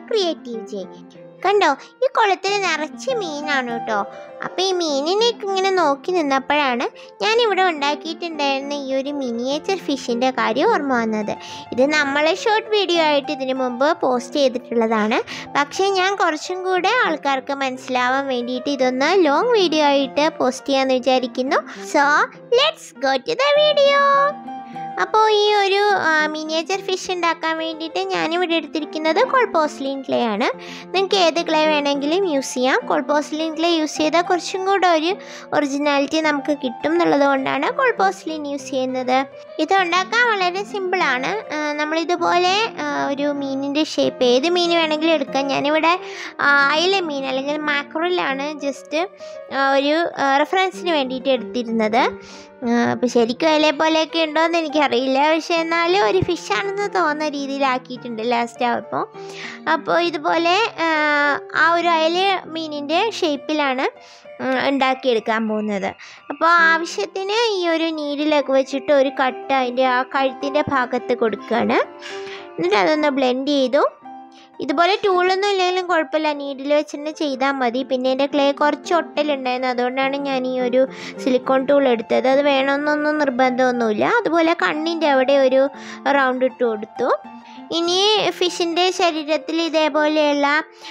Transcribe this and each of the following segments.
creative J കണ്ടോ ഈ കുളത്തിൽ നിറച്ച് മീനാണ് കേട്ടോ അപ്പോൾ ഈ മീനിനെയൊക്കെ ഇങ്ങനെ നോക്കി നിന്നപ്പോഴാണ് ഞാനിവിടെ ഉണ്ടാക്കിയിട്ടുണ്ടായിരുന്ന ഈ ഒരു മിനിയേച്ചർ ഫിഷിൻ്റെ കാര്യം ഓർമ്മ വന്നത് ഇത് നമ്മൾ ഷോർട്ട് വീഡിയോ ആയിട്ട് ഇതിനു മുമ്പ് പോസ്റ്റ് ചെയ്തിട്ടുള്ളതാണ് പക്ഷേ ഞാൻ കുറച്ചും കൂടെ ആൾക്കാർക്ക് മനസ്സിലാവാൻ വേണ്ടിയിട്ട് ഇതൊന്ന് ലോങ് വീഡിയോ ആയിട്ട് പോസ്റ്റ് ചെയ്യാമെന്ന് വിചാരിക്കുന്നു so let's go to the video അപ്പോൾ ഈ ഒരു മിനിയേച്ചർ ഫിഷ് ഉണ്ടാക്കാൻ വേണ്ടിയിട്ട് ഞാനിവിടെ എടുത്തിരിക്കുന്നത് കോൾപോസ്ലിൻ ക്ലേ ആണ് നിങ്ങൾക്ക് ഏത് ക്ലേ വേണമെങ്കിലും യൂസ് ചെയ്യാം കോൾപോസ്ലിൻ ക്ലേ യൂസ് ചെയ്താൽ കുറച്ചും കൂടെ ഒരു ഒറിജിനാലിറ്റി നമുക്ക് കിട്ടും എന്നുള്ളത് കൊണ്ടാണ് കോൾപോസ്ലിൻ യൂസ് ചെയ്യുന്നത് ഇത് ഉണ്ടാക്കാൻ വളരെ സിമ്പിളാണ് നമ്മളിതുപോലെ ആ, ഒരു മീനിൻ്റെ ഷേപ്പ് ഏത് മീൻ വേണമെങ്കിലും എടുക്കാം ഞാനിവിടെ ആ, അയില മീൻ അല്ലെങ്കിൽ മാക്രലാണ് ജസ്റ്റ് ഒരു റെഫറൻസിന് വേണ്ടിയിട്ട് എടുത്തിരുന്നത് അപ്പോൾ ശരിക്കും അതിലെ പോലെയൊക്കെ ഉണ്ടോയെന്ന് എനിക്കറിയില്ല പക്ഷെ എന്നാലും ഒരു ഫിഷാണെന്ന് തോന്നുന്ന രീതിയിലാക്കിയിട്ടുണ്ട് ലാസ്റ്റ് ആയപ്പോൾ അപ്പോൾ ഇതുപോലെ ആ, ആ ഒരു അയല മീനിൻ്റെ ഷേപ്പിലാണ് ഉം, ഉണ്ടാക്കിയെടുക്കാൻ പോകുന്നത് അപ്പോൾ ആവശ്യത്തിന് ഈ ഒരു നീഡിലൊക്കെ വെച്ചിട്ട് ഒരു കട്ട് അതിൻ്റെ ആ കഴുത്തിൻ്റെ ഭാഗത്ത് കൊടുക്കുകയാണ് എന്നിട്ട് അതൊന്ന് ബ്ലെൻഡ് ചെയ്തു ഇതുപോലെ ടൂളൊന്നും ഇല്ലെങ്കിലും കുഴപ്പമില്ല നീഡിൽ വെച്ചിട്ട് ചെയ്താൽ മതി പിന്നെ എൻ്റെ ക്ലേ കുറച്ച് ഒട്ടലുണ്ടായിരുന്നു അതുകൊണ്ടാണ് ഞാൻ ഈ ഒരു സിലിക്കോൺ ടൂൾ എടുത്തത് അത് വേണമെന്നൊന്നും നിർബന്ധമൊന്നുമില്ല അതുപോലെ കണ്ണിൻ്റെ അവിടെ ഒരു റൗണ്ട് ഇട്ട് കൊടുത്തു ഇനി ഫിഷിൻ്റെ ശരീരത്തിൽ ഇതേപോലെയുള്ള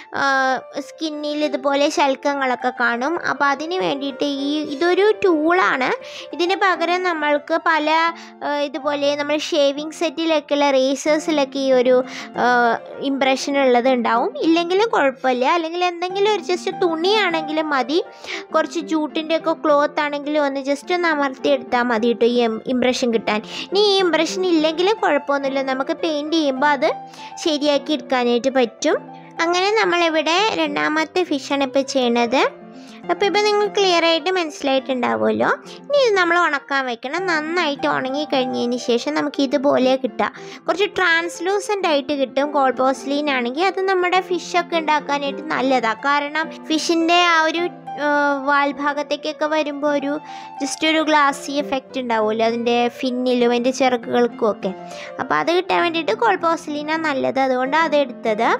സ്കിന്നിൽ ഇതുപോലെ ശൽക്കങ്ങളൊക്കെ കാണും അപ്പോൾ അതിന് വേണ്ടിയിട്ട് ഈ ഇതൊരു ടൂളാണ് ഇതിന് പകരം നമ്മൾക്ക് പല ആ, ഇതുപോലെ നമ്മൾ ഷേവിങ് സെറ്റിലൊക്കെയുള്ള റേസേഴ്സിലൊക്കെ ഈ ഒരു ഇമ്പ്രഷൻ ഉള്ളത് ഉണ്ടാവും ഇല്ലെങ്കിലും കുഴപ്പമില്ല അല്ലെങ്കിൽ എന്തെങ്കിലും ഒരു ജസ്റ്റ് തുണിയാണെങ്കിലും മതി കുറച്ച് ജൂട്ടിൻ്റെ ഒക്കെ ക്ലോത്ത് ആണെങ്കിലും ഒന്ന് ജസ്റ്റ് ഒന്ന് അമർത്തിയെടുത്താൽ മതി കേട്ടോ ഈ ഇമ്പ്രഷൻ കിട്ടാൻ ഇനി ഈ ഇമ്പ്രഷൻ ഇല്ലെങ്കിലും കുഴപ്പമൊന്നുമില്ല നമുക്ക് പെയിൻറ് ചെയ്യുമ്പോൾ അത് ശരിയാക്കി എടുക്കാനായിട്ട് പറ്റും അങ്ങനെ നമ്മളിവിടെ രണ്ടാമത്തെ ഫിഷാണ് ഇപ്പോൾ ചെയ്യണത് അപ്പോൾ ഇപ്പോൾ നിങ്ങൾ ക്ലിയർ ആയിട്ട് മനസ്സിലായിട്ടുണ്ടാവുമല്ലോ ഇനി ഇത് നമ്മൾ ഉണക്കാൻ വെക്കണം നന്നായിട്ട് ഉണങ്ങി കഴിഞ്ഞതിന് ശേഷം നമുക്ക് ഇതുപോലെ കിട്ടാം കുറച്ച് ട്രാൻസ്ലൂസൻ്റ് ആയിട്ട് കിട്ടും കോൾപോസ്ലീൻ ആണെങ്കിൽ അത് നമ്മുടെ ഫിഷൊക്കെ ഉണ്ടാക്കാനായിട്ട് നല്ലതാണ് കാരണം ഫിഷിൻ്റെ ആ ഒരു വാൽഭാഗത്തേക്കൊക്കെ വരുമ്പോൾ ഒരു ജസ്റ്റ് ഒരു ഗ്ലാസി എഫക്റ്റ് ഉണ്ടാവുമല്ലോ അതിൻ്റെ ഫിന്നിലും അതിൻ്റെ ചിറകുകൾക്കും ഒക്കെ അപ്പോൾ അത് കിട്ടാൻ വേണ്ടിയിട്ട് കോൾപോസ്ലീനാണ് നല്ലത് അതുകൊണ്ടാണ് അത് എടുത്തത്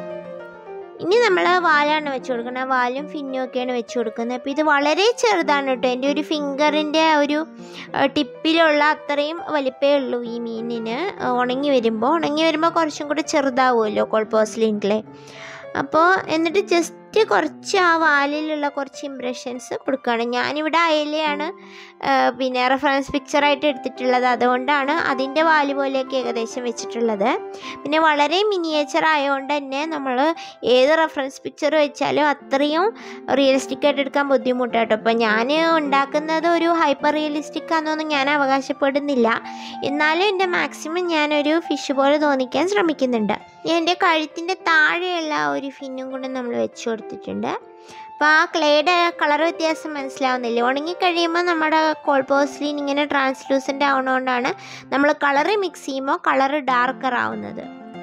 ഇനി നമ്മൾ വാലാണ് വെച്ച് കൊടുക്കുന്നത് വാലും ഫിന്നും ഒക്കെയാണ് വെച്ച് കൊടുക്കുന്നത് അപ്പോൾ ഇത് വളരെ ചെറുതാണ് കേട്ടോ എൻ്റെ ഒരു ഫിംഗറിൻ്റെ ഒരു ആ, ടിപ്പിലുള്ള അത്രയും വലിപ്പമേ ഉള്ളൂ ഈ മീനിന് ആ, ഉണങ്ങി വരുമ്പോൾ ഉണങ്ങി വരുമ്പോൾ കുറച്ചും കൂടി ചെറുതാവുമല്ലോ കോൾപോസ്ലിൻറ്റിലെ അപ്പോൾ എന്നിട്ട് ജസ്റ്റ് കുറച്ച് ആ വാലിലുള്ള കുറച്ച് ഇമ്പ്രഷൻസ് കൊടുക്കുകയാണ് ഞാനിവിടെ അയലയാണ് ആ, പിന്നെ റെഫറൻസ് പിക്ചറായിട്ട് എടുത്തിട്ടുള്ളത് അതുകൊണ്ടാണ് അതിൻ്റെ വാല് പോലെയൊക്കെ ഏകദേശം വെച്ചിട്ടുള്ളത് പിന്നെ വളരെ മിനിയേച്ചർ ആയതുകൊണ്ട് തന്നെ നമ്മൾ ഏത് റെഫറൻസ് പിക്ചർ വെച്ചാലും അത്രയും റിയലിസ്റ്റിക് ആയിട്ട് എടുക്കാൻ ബുദ്ധിമുട്ടാട്ടോ അപ്പോൾ ഞാൻ ഉണ്ടാക്കുന്നത് ഒരു ഹൈപ്പർ റിയലിസ്റ്റിക് ആണെന്നൊന്നും ഞാൻ അവകാശപ്പെടുന്നില്ല എന്നാലും എൻ്റെ മാക്സിമം ഞാനൊരു ഫിഷ് പോലെ തോന്നിക്കാൻ ശ്രമിക്കുന്നുണ്ട് ഞാൻ എൻ്റെ കഴുത്തിൻ്റെ താഴെയുള്ള ആ ഒരു ഫിന്നും കൂടെ നമ്മൾ വെച്ച് കൊടുത്തിട്ടുണ്ട് അപ്പോൾ ആ ക്ലേയുടെ കളർ വ്യത്യാസം മനസ്സിലാവുന്നില്ല ഉണങ്ങിക്കഴിയുമ്പോൾ നമ്മുടെ കോൾപോസ്ലിൻ ഇങ്ങനെ ട്രാൻസ്ലൂസൻ്റ് ആവുന്നതുകൊണ്ടാണ് നമ്മൾ കളറ് മിക്സ് ചെയ്യുമ്പോൾ കളറ് ഡാർക്കർ ആവുന്നത്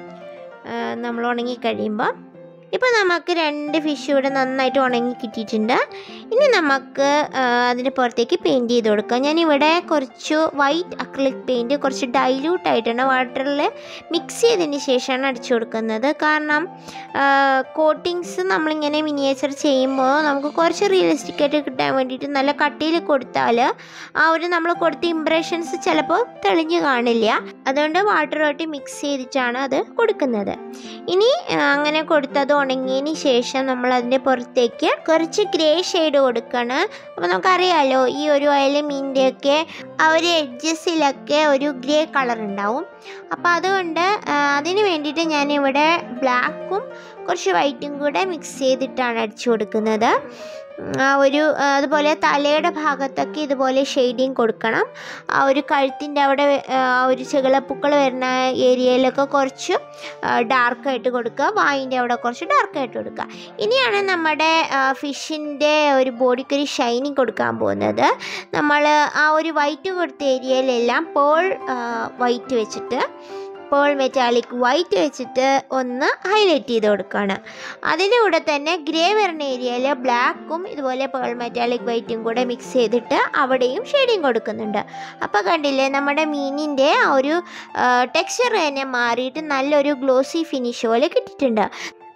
ആ, നമ്മൾ ഉണങ്ങിക്കഴിയുമ്പോൾ ഇപ്പോൾ നമുക്ക് രണ്ട് ഫിഷ് ഇവിടെ നന്നായിട്ട് ഉണങ്ങി കിട്ടിയിട്ടുണ്ട് ഇനി നമുക്ക് ആ, അതിന് പുറത്തേക്ക് പെയിൻറ് ചെയ്ത് കൊടുക്കാം ഞാനിവിടെ കുറച്ച് വൈറ്റ് അക്രിലിക് പെയിൻറ് കുറച്ച് ഡൈല്യൂട്ട് ആയിട്ടാണ് വാട്ടറിൽ മിക്സ് ചെയ്തതിന് ശേഷമാണ് അടിച്ചു കൊടുക്കുന്നത് കാരണം കോട്ടിങ്സ് നമ്മളിങ്ങനെ മിനിയേച്ചർ ചെയ്യുമ്പോൾ നമുക്ക് കുറച്ച് റിയലിസ്റ്റിക് ആയിട്ട് കിട്ടാൻ വേണ്ടിയിട്ട് നല്ല കട്ടിയിൽ കൊടുത്താൽ ആ ഒരു നമ്മൾ കൊടുത്ത ഇംപ്രഷൻസ് ചിലപ്പോൾ തെളിഞ്ഞു കാണില്ല അതുകൊണ്ട് വാട്ടറുമായിട്ട് മിക്സ് ചെയ്തിട്ടാണ് അത് കൊടുക്കുന്നത് ഇനി ആ, അങ്ങനെ കൊടുത്തത് ഉണങ്ങിയതിന് ശേഷം നമ്മൾ അതിൻ്റെ പുറത്തേക്ക് കുറച്ച് ഗ്രേ ഷെയ്ഡ് കൊടുക്കണം അപ്പോൾ നമുക്കറിയാമല്ലോ ഈ ഒരു അയല മീനിൻ്റെയൊക്കെ ആ ഒരു എഡ്ജസിലൊക്കെ ഒരു ഗ്രേ കളർ ഉണ്ടാവും അപ്പോൾ അതുകൊണ്ട് ആ, അതിന് വേണ്ടിയിട്ട് ഞാനിവിടെ ബ്ലാക്കും കുറച്ച് വൈറ്റും കൂടെ മിക്സ് ചെയ്തിട്ടാണ് അടിച്ചു കൊടുക്കുന്നത് ആ ഒരു ആ, അതുപോലെ തലയുടെ ഭാഗത്തൊക്കെ ഇതുപോലെ ഷെയ്ഡിങ് കൊടുക്കണം ആ ഒരു കഴുത്തിൻ്റെ അവിടെ ആ ഒരു ചെകിളപ്പൂക്കൾ വരുന്ന ഏരിയയിലൊക്കെ കുറച്ച് ഡാർക്കായിട്ട് കൊടുക്കുക വായിൻ്റെ അവിടെ കുറച്ച് ഡാർക്കായിട്ട് കൊടുക്കുക ഇനിയാണ് നമ്മുടെ ഫിഷിൻ്റെ ഒരു ബോഡിക്ക് ഒരു ഷൈനിങ് കൊടുക്കാൻ പോകുന്നത് നമ്മൾ ആ ഒരു വൈറ്റ് കൊടുത്ത ഏരിയയിലെല്ലാം പേൾ വൈറ്റ് വെച്ചിട്ട് പേൾ മെറ്റാലിക് വൈറ്റ് വെച്ചിട്ട് ഒന്ന് ഹൈലൈറ്റ് ചെയ്ത് കൊടുക്കുകയാണ് അതിൻ്റെ കൂടെ തന്നെ ഗ്രേ വരുന്ന ഏരിയയിൽ ബ്ലാക്കും ഇതുപോലെ പേൾ മെറ്റാലിക് വൈറ്റും കൂടെ മിക്സ് ചെയ്തിട്ട് അവിടെയും ഷെയ്ഡിങ് കൊടുക്കുന്നുണ്ട് അപ്പോൾ കണ്ടില്ലേ നമ്മുടെ മീനിൻ്റെ ആ ഒരു ടെക്സ്ചർ തന്നെ മാറിയിട്ട് നല്ലൊരു ഗ്ലോസി ഫിനിഷ് പോലെ കിട്ടിയിട്ടുണ്ട്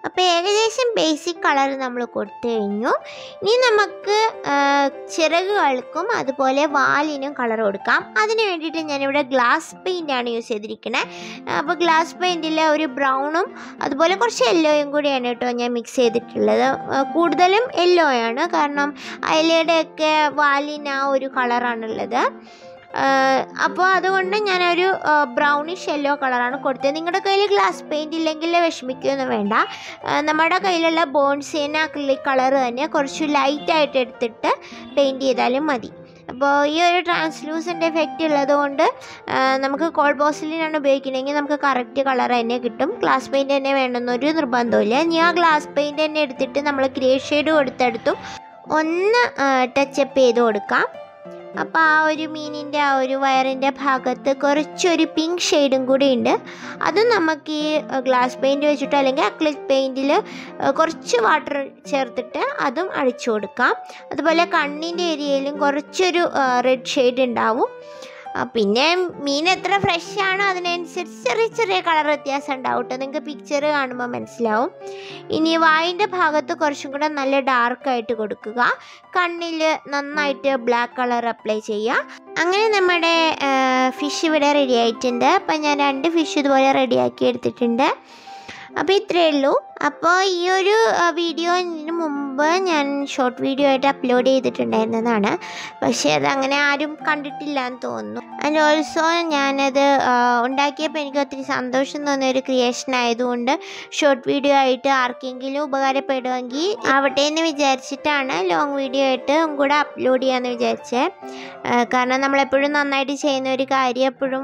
അപ്പോൾ ഏകദേശം ബേസിക് കളർ നമ്മൾ കൊടുത്തു കഴിഞ്ഞു ഇനി നമുക്ക് ആ, ചിറകുകൾക്കും അതുപോലെ വാലിനും കളർ കൊടുക്കാം അതിന് വേണ്ടിയിട്ട് ഞാനിവിടെ ഗ്ലാസ് പെയിൻ്റ് ആണ് യൂസ് ചെയ്തിരിക്കുന്നത് അപ്പോൾ ഗ്ലാസ് പെയിൻറ്റിൽ ഒരു ബ്രൗണും അതുപോലെ കുറച്ച് യെല്ലോയും കൂടിയാണ് കേട്ടോ ഞാൻ മിക്സ് ചെയ്തിട്ടുള്ളത് ആ, കൂടുതലും യെല്ലോ ആണ് കാരണം അയലയുടെയൊക്കെ വാലിന് ആ ഒരു കളറാണുള്ളത് അപ്പോൾ അതുകൊണ്ട് ഞാനൊരു ബ്രൗണിഷ് യെല്ലോ കളറാണ് കൊടുത്തത് നിങ്ങളുടെ കയ്യിൽ ഗ്ലാസ് പെയിൻറ് ഇല്ലെങ്കിൽ വിഷമിക്കുകയൊന്നും വേണ്ട ആ, നമ്മുടെ കയ്യിലുള്ള ബോൺസേന അക്രിലിക് കളർ തന്നെ കുറച്ച് ലൈറ്റായിട്ട് എടുത്തിട്ട് പെയിൻറ് ചെയ്താലും മതി അപ്പോൾ ഈ ഒരു ട്രാൻസ്ലൂസൻ്റ് എഫക്റ്റ് ഉള്ളത് കൊണ്ട് ആ, നമുക്ക് കോൾ ബോസിലിനാണ് ഉപയോഗിക്കണമെങ്കിൽ നമുക്ക് കറക്റ്റ് കളർ തന്നെ കിട്ടും ഗ്ലാസ് പെയിൻറ് തന്നെ വേണമെന്നൊരു നിർബന്ധമില്ല ഞാൻ ആ ഗ്ലാസ് പെയിൻറ് തന്നെ എടുത്തിട്ട് നമ്മൾ ഗ്രേ ഷെയ്ഡ് കൊടുത്തെടുത്തും ഒന്ന് ടച്ചപ്പ് ചെയ്ത് കൊടുക്കാം അപ്പോൾ ആ ഒരു മീനിൻ്റെ ആ ഒരു വയറിൻ്റെ ഭാഗത്ത് കുറച്ചൊരു പിങ്ക് ഷെയ്ഡും കൂടി ഉണ്ട് അതും നമുക്ക് ഈ ഗ്ലാസ് പെയിൻറ് വെച്ചിട്ടോ അല്ലെങ്കിൽ അക്ലിക് പെയിൻറ്റിൽ കുറച്ച് വാട്ടർ ചേർത്തിട്ട് അതും അടിച്ചു കൊടുക്കാം അതുപോലെ കണ്ണിൻ്റെ ഏരിയയിലും കുറച്ചൊരു റെഡ് ഷെയ്ഡ് ഉണ്ടാവും ആ, പിന്നെ മീൻ എത്ര ഫ്രഷ് ആണോ അതിനനുസരിച്ച് ചെറിയ ചെറിയ കളർ വ്യത്യാസം ഉണ്ടാവും കേട്ടോ നിങ്ങൾക്ക് പിക്ചർ കാണുമ്പോൾ മനസ്സിലാവും ഇനി വായിൻ്റെ ഭാഗത്ത് കുറച്ചും കൂടെ നല്ല ഡാർക്കായിട്ട് കൊടുക്കുക കണ്ണിൽ നന്നായിട്ട് ബ്ലാക്ക് കളർ അപ്ലൈ ചെയ്യുക അങ്ങനെ നമ്മുടെ ഫിഷ് ഇവിടെ റെഡി ആയിട്ടുണ്ട് അപ്പം ഞാൻ രണ്ട് ഫിഷ് ഇതുപോലെ റെഡിയാക്കി എടുത്തിട്ടുണ്ട് അപ്പോൾ ഇത്രയേ ഉള്ളൂ അപ്പോൾ ഈ ഒരു വീഡിയോന് മുമ്പ് ഞാൻ ഷോർട്ട് വീഡിയോ ആയിട്ട് അപ്ലോഡ് ചെയ്തിട്ടുണ്ടായിരുന്നതാണ് പക്ഷേ അത് അങ്ങനെ ആരും കണ്ടിട്ടില്ല എന്ന് തോന്നുന്നു ആൻഡ് ഓൾസോ ഞാനത് ആ, ഉണ്ടാക്കിയപ്പോൾ എനിക്ക് ഒത്തിരി സന്തോഷം തോന്നിയ ഒരു ക്രിയേഷൻ ആയതുകൊണ്ട് ഷോർട്ട് വീഡിയോ ആയിട്ട് ആർക്കെങ്കിലും ഉപകാരപ്പെടുമെങ്കിൽ ആവട്ടെ എന്ന് വിചാരിച്ചിട്ടാണ് ലോങ് വീഡിയോ ആയിട്ട് കൂടെ അപ്ലോഡ് ചെയ്യാമെന്ന് വിചാരിച്ചത് ആ, കാരണം നമ്മളെപ്പോഴും നന്നായിട്ട് ചെയ്യുന്ന ഒരു കാര്യം എപ്പോഴും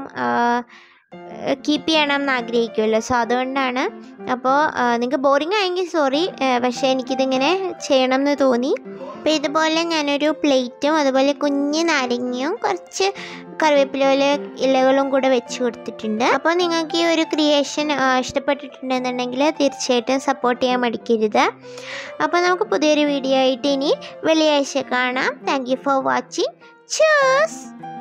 കീപ്പ് ചെയ്യണം എന്ന് ആഗ്രഹിക്കുമല്ലോ സോ അതുകൊണ്ടാണ് അപ്പോൾ നിങ്ങൾക്ക് ബോറിംഗ് ആയെങ്കിൽ സോറി പക്ഷേ എനിക്കിതിങ്ങനെ ചെയ്യണം എന്ന് തോന്നി അപ്പോൾ ഇതുപോലെ ഞാനൊരു പ്ലേറ്റും അതുപോലെ കുഞ്ഞ് നാരങ്ങയും കുറച്ച് കറിവേപ്പില ഇലകളും കൂടെ വെച്ച് കൊടുത്തിട്ടുണ്ട് അപ്പോൾ നിങ്ങൾക്ക് ഈ ഒരു ക്രിയേഷൻ ഇഷ്ടപ്പെട്ടിട്ടുണ്ടെന്നുണ്ടെങ്കിൽ തീർച്ചയായിട്ടും സപ്പോർട്ട് ചെയ്യാൻ മടിക്കരുത് അപ്പോൾ നമുക്ക് പുതിയൊരു വീഡിയോ ആയിട്ട് ഇനി വെള്ളിയാഴ്ച കാണാം thank you for watching chairs